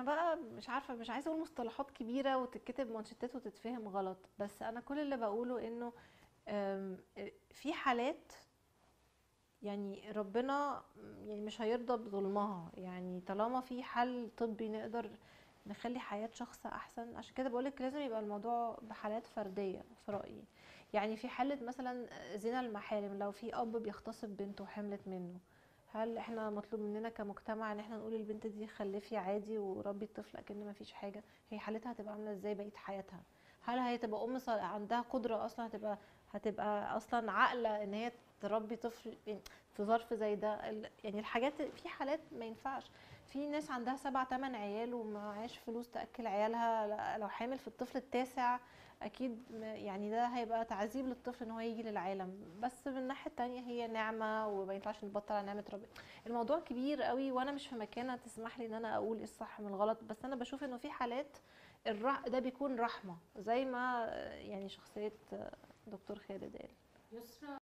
بقى مش عارفه مش عايزه اقول مصطلحات كبيره وتتكتب مانشيتات وتتفهم غلط بس انا كل اللي بقوله انه أم، في حالات يعني ربنا يعني مش هيرضى بظلمها يعني طالما في حل طبي نقدر نخلي حياة شخص أحسن عشان كده بقولك لازم يبقى الموضوع بحالات فردية في رأيي يعني في حالة مثلا زنا المحارم لو في أب بيغتصب بنته وحملت منه هل احنا مطلوب مننا كمجتمع ان احنا نقول للبنت دي خلفي عادي وربي الطفل اكن ما فيش حاجه هي حالتها هتبقى عامله ازاي بقيه حياتها هل هتبقى ام ص- عندها قدره اصلا هتبقى هتبقى اصلا عاقله ان هي تربي طفل يعني في ظرف زي ده ال- يعني الحاجات في حالات ما ينفعش في ناس عندها سبع تمن عيال ومعاش فلوس تاكل عيالها لا- لو حامل في الطفل التاسع اكيد م- يعني ده هيبقى تعذيب للطفل ان هو يجي للعالم بس من الناحيه التانية هي نعمه وما ينفعش نبطل على نعمه ربنا الموضوع كبير قوي وانا مش في مكانه تسمح لي ان انا اقول ايه الصح من الغلط بس انا بشوف انه في حالات الرح ده بيكون رحمه زي ما آه، يعني شخصيه آه، دكتور خالد قال يسرا